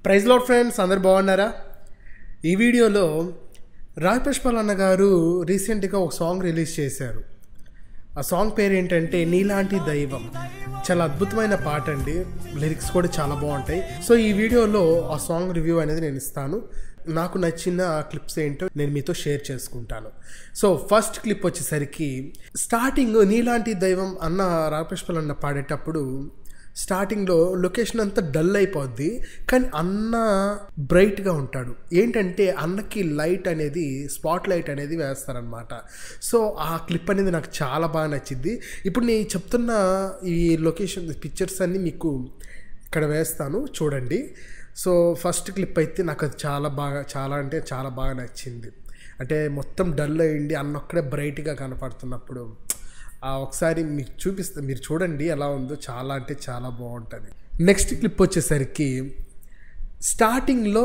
praise lord friends అందరు బాగున్నారా ఈ వీడియోలో రాజ్ పుష్పల్ అన్న గారు రీసెంట్గా ఒక సాంగ్ రిలీజ్ చేశారు ఆ సాంగ్ పేరు ఏంటంటే నీలాంటి దైవం చాలా అద్భుతమైన పాట అండి లిరిక్స్ కూడా చాలా బాగుంటాయి సో ఈ వీడియోలో ఆ సాంగ్ రివ్యూ అనేది నేను ఇస్తాను నాకు నచ్చిన క్లిప్స్ ఏంటో నేను మీతో షేర్ చేసుకుంటాను సో ఫస్ట్ క్లిప్ వచ్చేసరికి స్టార్టింగ్ నీలాంటి దైవం అన్న రాజపుష్పల్ అన్న పాడేటప్పుడు స్టార్టింగ్లో లొకేషన్ అంతా డల్ అయిపోద్ది కానీ అన్న బ్రైట్గా ఉంటాడు ఏంటంటే అన్నకి లైట్ అనేది స్పాట్ లైట్ అనేది వేస్తారనమాట సో ఆ క్లిప్ అనేది నాకు చాలా బాగా నచ్చింది ఇప్పుడు నేను చెప్తున్న ఈ లొకేషన్ పిక్చర్స్ అన్నీ మీకు ఇక్కడ వేస్తాను చూడండి సో ఫస్ట్ క్లిప్ అయితే నాకు అది చాలా బాగా చాలా అంటే చాలా బాగా నచ్చింది అంటే మొత్తం డల్ అయ్యింది అన్నొక్కడే బ్రైట్గా కనపడుతున్నప్పుడు ఆ ఒకసారి మీకు చూపిస్తే మీరు చూడండి ఎలా ఉందో చాలా అంటే చాలా బాగుంటుంది నెక్స్ట్ క్లిప్ వచ్చేసరికి స్టార్టింగ్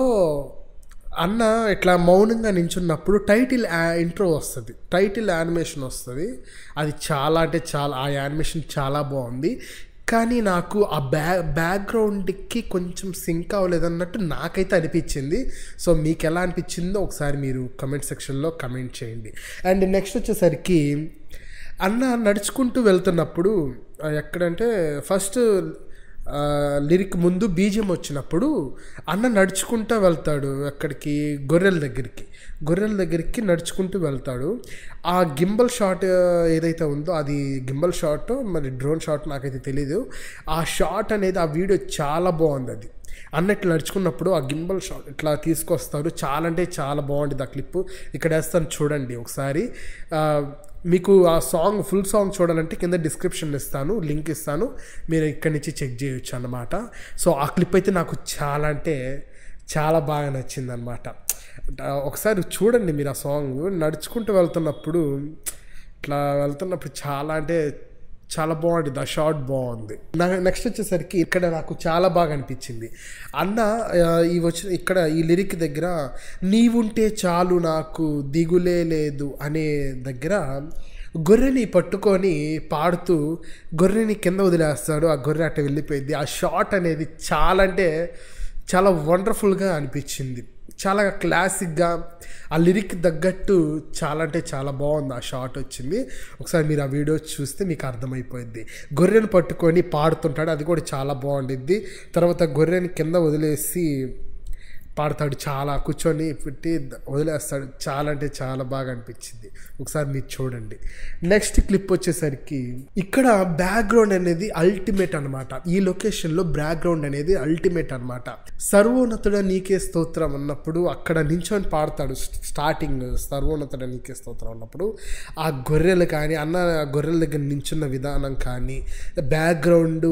అన్న ఇట్లా మౌనంగా నించున్నప్పుడు టైటిల్ ఇంట్రో వస్తుంది టైటిల్ యానిమేషన్ వస్తుంది అది చాలా అంటే చాలా ఆ యానిమేషన్ చాలా బాగుంది కానీ నాకు ఆ బ్యా బ్యాక్గ్రౌండ్కి కొంచెం సింక్ అవ్వలేదన్నట్టు నాకైతే అనిపించింది సో మీకు ఎలా అనిపించిందో ఒకసారి మీరు కమెంట్ సెక్షన్లో కమెంట్ చేయండి అండ్ నెక్స్ట్ వచ్చేసరికి అన్న నడుచుకుంటూ వెళ్తున్నప్పుడు ఆ, ఎక్కడంటే ఫస్ట్ ఆ, లిరిక్ ముందు బీజం వచ్చినప్పుడు అన్న నడుచుకుంటూ వెళ్తాడు అక్కడికి గొర్రెల దగ్గరికి గొర్రెల దగ్గరికి నడుచుకుంటూ వెళ్తాడు ఆ గింబల్ షాట్ ఏదైతే ఉందో అది గింబల్ షాట్ మరి డ్రోన్ షాట్ నాకైతే తెలీదు ఆ షాట్ అనేది ఆ వీడియో చాలా బాగుంది అది అన్న ఇట్లా నడుచుకున్నప్పుడు ఆ గింబల్ షాట్ ఇట్లా తీసుకొస్తారు చాలా అంటే చాలా బాగుంటుంది ఆ క్లిప్ ఇక్కడ వేస్తాను చూడండి ఒకసారి ఆ, మీకు ఆ సాంగ్ ఫుల్ సాంగ్ చూడాలంటే కింద డిస్క్రిప్షన్ ఇస్తాను లింక్ ఇస్తాను మీరు ఇక్కడి నుంచి చెక్ చేయొచ్చు అన్నమాట సో ఆ క్లిప్ అయితే నాకు చాలా అంటే చాలా బాగా నచ్చింది అనమాట ఒకసారి చూడండి మీరు ఆ సాంగ్ నడుచుకుంటూ వెళ్తున్నప్పుడు ఇట్లా వెళ్తున్నప్పుడు చాలా అంటే చాలా బాగుంటుంది ఆ షార్ట్ బాగుంది నా నెక్స్ట్ వచ్చేసరికి ఇక్కడ నాకు చాలా బాగా అనిపించింది అన్న ఆ, ఈ వచ్చిన ఇక్కడ ఈ లిరిక్ దగ్గర నీవుంటే చాలు నాకు దిగులే లేదు అనే దగ్గర గొర్రెని పట్టుకొని పాడుతూ గొర్రెని కింద వదిలేస్తాడు ఆ గొర్రె అట్ట వెళ్ళిపోయింది ఆ షాట్ అనేది చాలా అంటే చాలా వండర్ఫుల్గా అనిపించింది చాలా క్లాసిక్గా ఆ లిరిక్ తగ్గట్టు చాలా అంటే చాలా బాగుంది ఆ షాట్ వచ్చింది ఒకసారి మీరు ఆ వీడియో చూస్తే మీకు అర్థమైపోయింది గొర్రెను పట్టుకొని పాడుతుంటాడు అది కూడా చాలా బాగుండిద్ది తర్వాత గొర్రెని కింద వదిలేసి పాడతాడు చాలా కూర్చొని పెట్టి వదిలేస్తాడు చాలా అంటే చాలా బాగా అనిపించింది ఒకసారి మీరు చూడండి నెక్స్ట్ క్లిప్ వచ్చేసరికి ఇక్కడ బ్యాక్గ్రౌండ్ అనేది అల్టిమేట్ అనమాట ఈ లొకేషన్లో బ్యాక్గ్రౌండ్ అనేది అల్టిమేట్ అనమాట సర్వోన్నతుడ నీకే స్తోత్రం అన్నప్పుడు అక్కడ నించొని పాడతాడు స్టార్టింగ్ సర్వోన్నతుడ నీకే స్తోత్రం అన్నప్పుడు ఆ గొర్రెలు కానీ అన్న ఆ గొర్రెల దగ్గర నించున్న విధానం కానీ బ్యాక్గ్రౌండ్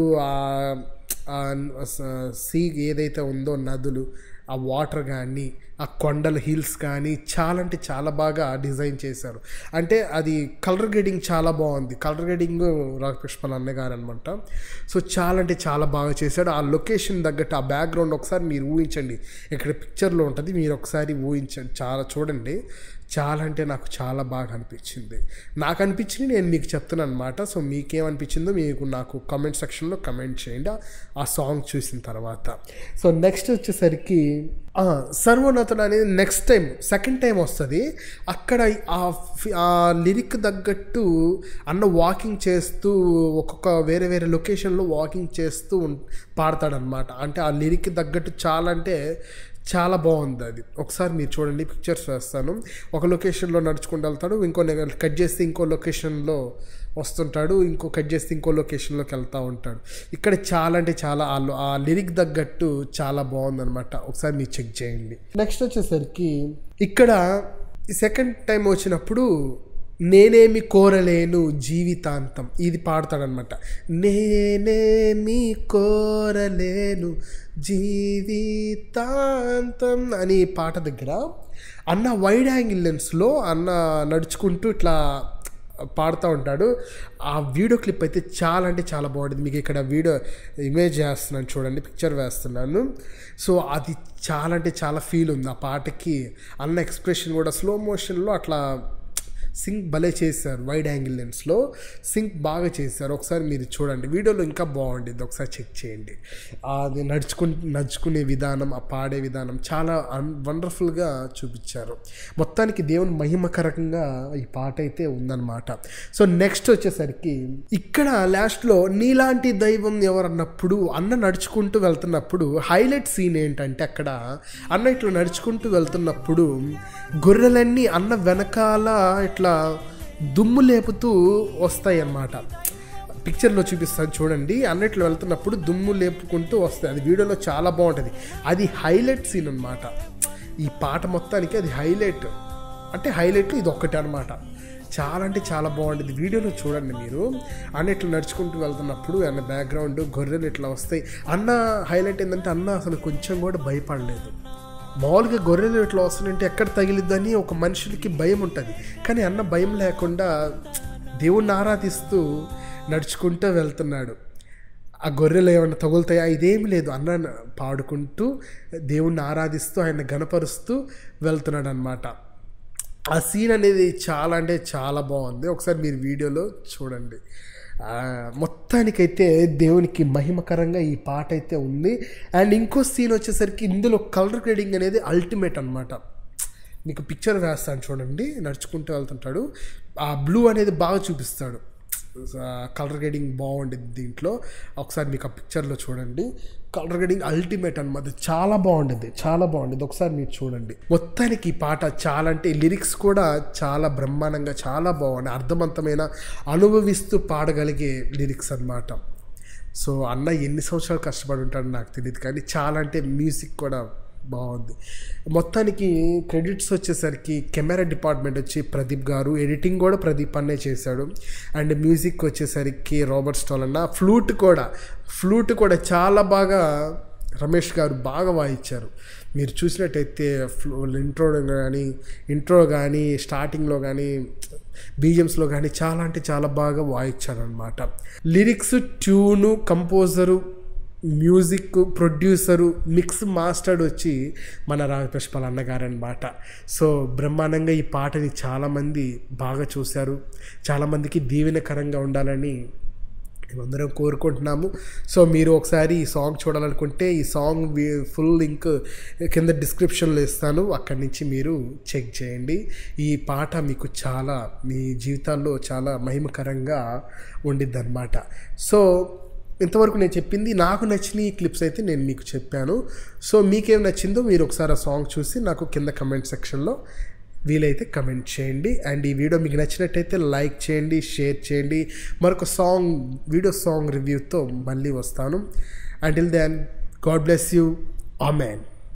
ఆ సీ ఏదైతే ఉందో నదులు ఆ వాటర్ కానీ ఆ కొండల హిల్స్ కానీ చాలా అంటే చాలా బాగా డిజైన్ చేశారు అంటే అది కలర్ గ్రేడింగ్ చాలా బాగుంది కలర్ గ్రేడింగ్ రాకపుష్పల్ అన్నగారు అనమాట సో చాలా అంటే చాలా బాగా చేశాడు ఆ లొకేషన్ తగ్గట్టు ఆ బ్యాక్గ్రౌండ్ ఒకసారి మీరు ఊహించండి ఇక్కడ పిక్చర్లో ఉంటుంది మీరు ఒకసారి ఊహించండి చాలా చూడండి చాలా అంటే నాకు చాలా బాగా అనిపించింది నాకు అనిపించింది నేను మీకు చెప్తున్నాను అనమాట సో మీకేమనిపించిందో మీకు నాకు కామెంట్ సెక్షన్లో కమెంట్ చేయండి ఆ- ఆ సాంగ్ చూసిన తర్వాత సో నెక్స్ట్ వచ్చేసరికి ఆ, సర్వోన్నతుడు అనేది నెక్స్ట్ టైం సెకండ్ టైం వస్తుంది అక్కడ ఆ ఫి- ఆ లిరిక్ తగ్గట్టు అన్న వాకింగ్ చేస్తూ ఒక్కొక్క వేరే వేరే లొకేషన్లో వాకింగ్ చేస్తూ ఉం- పాడతాడనమాట అంటే ఆ లిరిక్ తగ్గట్టు చాలా అంటే చాలా బాగుంది అది ఒకసారి మీరు చూడండి పిక్చర్స్ వేస్తాను ఒక లొకేషన్లో నడుచుకుంటూ వెళ్తాడు ఇంకో నెగ- కట్ చేస్తే ఇంకో లొకేషన్లో వస్తుంటాడు ఇంకో కట్ చేస్తే ఇంకో లొకేషన్లోకి వెళ్తూ ఉంటాడు ఇక్కడ చాలా అంటే చాలా ఆ లో- ఆ లిరిక్ తగ్గట్టు చాలా బాగుందన్నమాట ఒకసారి మీరు చెక్ చేయండి నెక్స్ట్ వచ్చేసరికి ఇక్కడ ఈ సెకండ్ టైం వచ్చినప్పుడు నేనేమి కోరలేను జీవితాంతం ఇది పాడతాడనమాట నేనేమి కోరలేను జీవితాంతం అని ఈ పాట దగ్గర అన్న వైడ్ యాంగిల్ లెన్స్లో అన్న నడుచుకుంటూ ఇట్లా పాడుతూ ఉంటాడు ఆ వీడియో క్లిప్ అయితే చాలా అంటే చాలా బాగుంటుంది మీకు ఇక్కడ వీడియో ఇమేజ్ చేస్తున్నాను చూడండి పిక్చర్ వేస్తున్నాను సో అది చాలా అంటే చాలా ఫీల్ ఉంది ఆ పాటకి అన్న ఎక్స్ప్రెషన్ కూడా స్లో మోషన్లో అట్లా సింక్ భలే చేశారు వైడ్ యాంగిల్ లెన్స్లో సింక్ బాగా చేశారు ఒకసారి మీరు చూడండి వీడియోలో ఇంకా బాగుండేది ఒకసారి చెక్ చేయండి అది నడుచుకు నడుచుకునే విధానం ఆ పాడే విధానం చాలా వండర్ఫుల్గా చూపించారు మొత్తానికి దేవుని మహిమకరంగా ఈ పాట అయితే ఉందన్నమాట సో నెక్స్ట్ వచ్చేసరికి ఇక్కడ లాస్ట్లో నీలాంటి దైవం ఎవరన్నప్పుడు అన్న నడుచుకుంటూ వెళ్తున్నప్పుడు హైలైట్ సీన్ ఏంటంటే అక్కడ అన్న ఇట్లా నడుచుకుంటూ వెళ్తున్నప్పుడు గొర్రెలన్నీ అన్న వెనకాల ఇట్లా దుమ్ము లేపుతూ వస్తాయి అన్నమాట పిక్చర్లో చూపిస్తాను చూడండి అన్నిట్లో వెళ్తున్నప్పుడు దుమ్ము లేపుకుంటూ వస్తాయి అది వీడియోలో చాలా బాగుంటుంది అది హైలైట్ సీన్ అనమాట ఈ పాట మొత్తానికి అది హైలైట్ అంటే హైలైట్ ఇది ఒక్కటే అనమాట చాలా అంటే చాలా బాగుంటుంది వీడియోలో చూడండి మీరు అన్న ఇట్లా నడుచుకుంటూ వెళ్తున్నప్పుడు అన్న బ్యాక్గ్రౌండ్ గొర్రెలు ఇట్లా వస్తాయి అన్న హైలైట్ ఏంటంటే అన్న అసలు కొంచెం కూడా భయపడలేదు మామూలుగా గొర్రెలు ఇట్లా వస్తుందంటే ఎక్కడ తగిలిద్దని ఒక మనుషులకి భయం ఉంటుంది కానీ అన్న భయం లేకుండా దేవుణ్ణి ఆరాధిస్తూ నడుచుకుంటూ వెళ్తున్నాడు ఆ గొర్రెలు ఏమైనా తగులుతాయా ఇదేమి లేదు అన్న పాడుకుంటూ దేవుణ్ణి ఆరాధిస్తూ ఆయన గణపరుస్తూ వెళ్తున్నాడు అనమాట ఆ సీన్ అనేది చాలా అంటే చాలా బాగుంది ఒకసారి మీరు వీడియోలో చూడండి ఆ, మొత్తానికైతే దేవునికి మహిమకరంగా ఈ పాట అయితే ఉంది అండ్ ఇంకో సీన్ వచ్చేసరికి ఇందులో కలర్ గ్రేడింగ్ అనేది అల్టిమేట్ అనమాట మీకు పిక్చర్ వేస్తాను చూడండి నడుచుకుంటూ వెళ్తుంటాడు ఆ బ్లూ అనేది బాగా చూపిస్తాడు కలర్ గ్రేడింగ్ బాగుండేది దీంట్లో ఒకసారి మీకు ఆ పిక్చర్లో చూడండి కలర్ గ్రేడింగ్ అల్టిమేట్ అనమాట చాలా బాగుండేది చాలా బాగుండేది ఒకసారి మీరు చూడండి మొత్తానికి ఈ పాట చాలా అంటే లిరిక్స్ కూడా చాలా బ్రహ్మాండంగా చాలా బాగున్నాయి అర్థవంతమైన అనుభవిస్తూ పాడగలిగే లిరిక్స్ అన్నమాట సో అన్న ఎన్ని సంవత్సరాలు కష్టపడి ఉంటాడో నాకు తెలియదు కానీ చాలా అంటే మ్యూజిక్ కూడా బాగుంది మొత్తానికి క్రెడిట్స్ వచ్చేసరికి కెమెరా డిపార్ట్మెంట్ వచ్చి ప్రదీప్ గారు ఎడిటింగ్ కూడా ప్రదీప్ అన్నే చేశాడు అండ్ మ్యూజిక్ వచ్చేసరికి రాబర్ట్ స్టాల్ అన్న ఫ్లూట్ కూడా ఫ్లూట్ కూడా చాలా బాగా రమేష్ గారు బాగా వాయించారు మీరు చూసినట్టయితే ఫ్లో ఇంట్రో కానీ ఇంట్రో కానీ స్టార్టింగ్లో కానీ బీజిఎమ్స్లో కానీ చాలా అంటే చాలా బాగా వాయించారనమాట lyrics tune composer music producer mix mastered వచ్చి మన రాజపుష్పాల్ అన్నగారు అనమాట సో బ్రహ్మాండంగా ఈ పాటని చాలామంది బాగా చూశారు చాలామందికి దీవెనకరంగా ఉండాలని మేమందరం కోరుకుంటున్నాము సో మీరు ఒకసారి ఈ సాంగ్ చూడాలనుకుంటే ఈ సాంగ్ వి- ఫుల్ లింక్ కింద డిస్క్రిప్షన్లో ఇస్తాను అక్కడి నుంచి మీరు చెక్ చేయండి ఈ పాట మీకు చాలా మీ జీవితాల్లో చాలా మహిమకరంగా ఉండిద్ది అనమాట సో ఇంతవరకు నేను చెప్పింది నాకు నచ్చిన ఈ క్లిప్స్ అయితే నేను మీకు చెప్పాను సో మీకేం నచ్చిందో మీరు ఒకసారి ఆ సాంగ్ చూసి నాకు కింద కమెంట్ సెక్షన్లో వీలైతే కమెంట్ చేయండి అండ్ ఈ వీడియో మీకు నచ్చినట్టయితే లైక్ చేయండి షేర్ చేయండి మరొక సాంగ్ వీడియో సాంగ్ రివ్యూతో మళ్ళీ వస్తాను until then God bless you amen